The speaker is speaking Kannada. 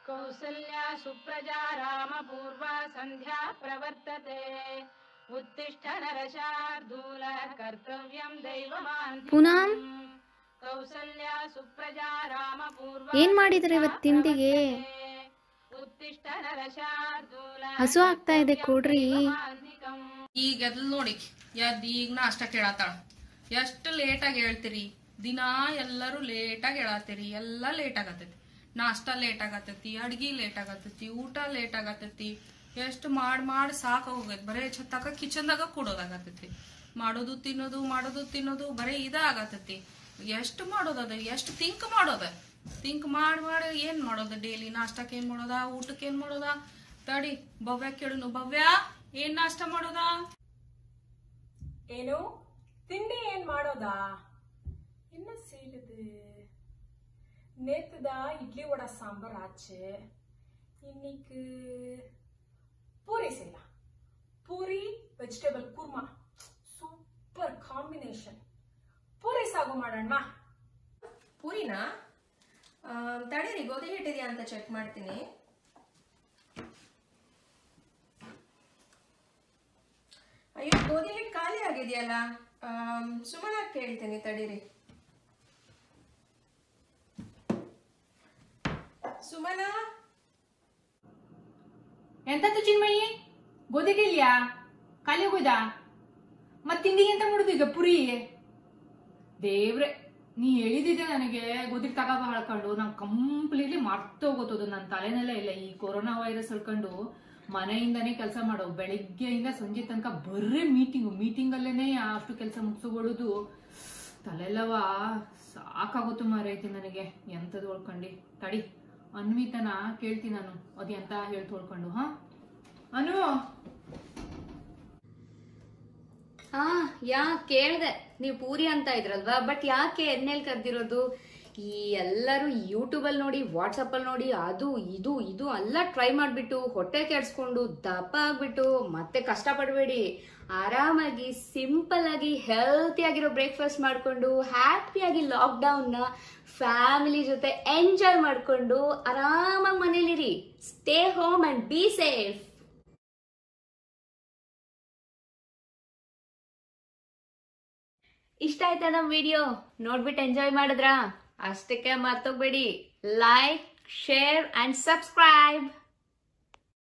कौसल्या सुप्रजा रामपूर्वा सन्ध्या प्रवर्तते उत्तिष्ठ नरशार्दूल कर्तव्यं दैवमान् ಪೂನಂ कौसल्या सुप्रजा रामपूर्वा ಏನ್ ಮಾಡಿದ್ರೆ ಇವತ್ ತಿಂಡಿಗೆ उत्तिष्ठ नरशार्दूल ಹಸು ಆಗ್ತಾ ಇದೆ ಕೊಡ್ರಿ ಈಗ ಎದ್ಲ್ ನೋಡಿ ಎದ್ ಈಗ ನಾಷ್ಟ ಕೇಳತ್ತಾಳ ಎಷ್ಟು ಲೇಟಾಗಿ ಹೇಳ್ತೀರಿ ದಿನಾ ಎಲ್ಲರೂ ಲೇಟಾಗಿ ಹೇಳತ್ತೀರಿ ಎಲ್ಲ ಲೇಟ್ ಆಗತೈತಿ ನಾಷ್ಟ ಲೇಟ್ ಆಗತೈತಿ ಅಡ್ಗಿ ಲೇಟ್ ಆಗತೈತಿ ಊಟ ಲೇಟ್ ಆಗತೈತಿ ಎಷ್ಟು ಮಾಡ್ ಮಾಡಿ ಸಾಕ ಹೋಗೈತಿ ಬರೇ ಛತ್ತಾಕ ಕಿಚನ್ದಾಗ ಕೂಡೋದಾಗತೈತಿ ಮಾಡೋದು ತಿನ್ನೋದು ಮಾಡೋದು ತಿನ್ನೋದು ಬರೇ ಇದ ಆಗತೈತಿ ಎಷ್ಟು ಮಾಡೋದದ ಎಷ್ಟು ಥಿಂಕ್ ಮಾಡೋದ ಥಿಂಕ್ ಮಾಡಿ ಮಾಡಿ ಏನ್ ಮಾಡೋದ ಡೈಲಿ ನಾಷ್ಟಕ್ಕೆ ಏನ್ ಮಾಡೋದ ಊಟಕ್ಕೆ ಏನ್ ಮಾಡೋದ ತಡಿ ಭವ್ಯ ಕೇಳುನು ಭವ್ಯ ಏನ್ ನಾಷ್ಟ ಮಾಡೋದಾ ಏನು ತಿಂಡಿ ಏನ್ ಮಾಡೋದಾ என்ன செய்யுது நேத்துதா இட்லி வடை சாம்பார் ஆச்சு இன்னைக்கு பூரி செய்யலாம் puri vegetable kurma super combination puri sagu ಮಾಡೋಣ ಪೂರಿನಾ ಆಮ್, ತಡೀರಿ ಗೋಧಿ ಹಿಟ್ಟಿದೆಯಾ ಅಂತ ಚೆಕ್ ಮಾಡ್ತೀನಿ ಅಯ್ಯೋ ಗೋಧಿ ಹಿಟ್ಟು ಖಾಲಿ ಆಗಿದೆಯಲ್ಲ ಆಮ್, ಸುಮನ ಕೇಳ್ತೀನಿ ತಡೀರಿ ಸುಮನ ಎಂತದ್ದು ಚಿನ್ಮಯಿ ಗೋಧಿಗಿಲ್ಯಾ ಖಾಲಿ ಹೋಗೋದಾ ಮತ್ ತಿಂಡಿಗೆ ಎಂತ ಮಾಡುದು ಈಗ ಪುರಿ ದೇವ್ರೆ ನೀ ಹೇಳಿದಿದೆ ನನಗೆ ಗೋಧಿ ತಗಬ ಹಳ್ಕೊಂಡು ನಂಗೆ ಕಂಪ್ಲೀಟ್ಲಿ ಮರ್ತೋಗೋತದು ನನ್ನ ತಲೆನೆಲ್ಲ ಇಲ್ಲ ಈ ಕೊರೋನಾ ವೈರಸ್ ಹಳ್ಕೊಂಡು ಮನೆಯಿಂದಾನೇ ಕೆಲಸ ಮಾಡೋ ಬೆಳಿಗ್ಗೆಯಿಂದ ಸಂಜೆ ತನಕ ಬರೀ ಮೀಟಿಂಗು ಮೀಟಿಂಗ್ ಅಲ್ಲೇನೆ ಅಷ್ಟು ಕೆಲಸ ಮುಗಿಸ್ಕೊಳ್ಳೋದು ತಲೆಲ್ಲವ ಸಾಕಾಗೋತು ಮಾರೈತಿ ನನಗೆ ಎಂತದು ಉಳ್ಕೊಂಡಿ ತಡಿ ಅನ್ವಿತನ ಕೇಳ್ತೀನಿ ನಾನು ಅದ್ ಎಂತ ಹೇಳ್ತು ಉಳ್ಕೊಂಡು ಹಾ ಅನು ಹಾ ಯಾ ಕೇಳ್ದೆ ನೀವು ಪೂರಿ ಅಂತ ಇದ್ರಲ್ವಾ ಬಟ್ ಯಾಕೆ ಎಣ್ಣೆಲ್ ಕರ್ದಿರೋದು ಈ ಎಲ್ಲರೂ ಯೂಟ್ಯೂಬ್ ಅಲ್ಲಿ ನೋಡಿ ವಾಟ್ಸಪ್ ಅಲ್ಲಿ ನೋಡಿ ಅದು ಇದು ಇದು ಎಲ್ಲ ಟ್ರೈ ಮಾಡ್ಬಿಟ್ಟು ಹೊಟ್ಟೆ ಕೆಡ್ಸ್ಕೊಂಡು ದಪ್ಪ ಆಗ್ಬಿಟ್ಟು ಮತ್ತೆ ಕಷ್ಟ ಪಡಬೇಡಿ ಆರಾಮಾಗಿ ಸಿಂಪಲ್ ಆಗಿ ಹೆಲ್ತಿ ಆಗಿರೋ ಬ್ರೇಕ್ಫಾಸ್ಟ್ ಮಾಡ್ಕೊಂಡು ಹ್ಯಾಪಿಯಾಗಿ ಲಾಕ್ ಡೌನ್ ನ ಫ್ಯಾಮಿಲಿ ಜೊತೆ ಎಂಜಾಯ್ ಮಾಡ್ಕೊಂಡು ಆರಾಮಾಗಿ ಮನೇಲಿರಿ stay home and be safe ಇಷ್ಟ ಆಯ್ತಾ ನಮ್ಮ ವಿಡಿಯೋ ನೋಡ್ಬಿಟ್ಟು ಎಂಜಾಯ್ ಮಾಡಿದ್ರಾ ಅಷ್ಟಕ್ಕೆ ಮರ್ತೋಗ್ಬೇಡಿ ಲೈಕ್ ಶೇರ್ ಅಂಡ್ ಸಬ್ಸ್ಕ್ರೈಬ್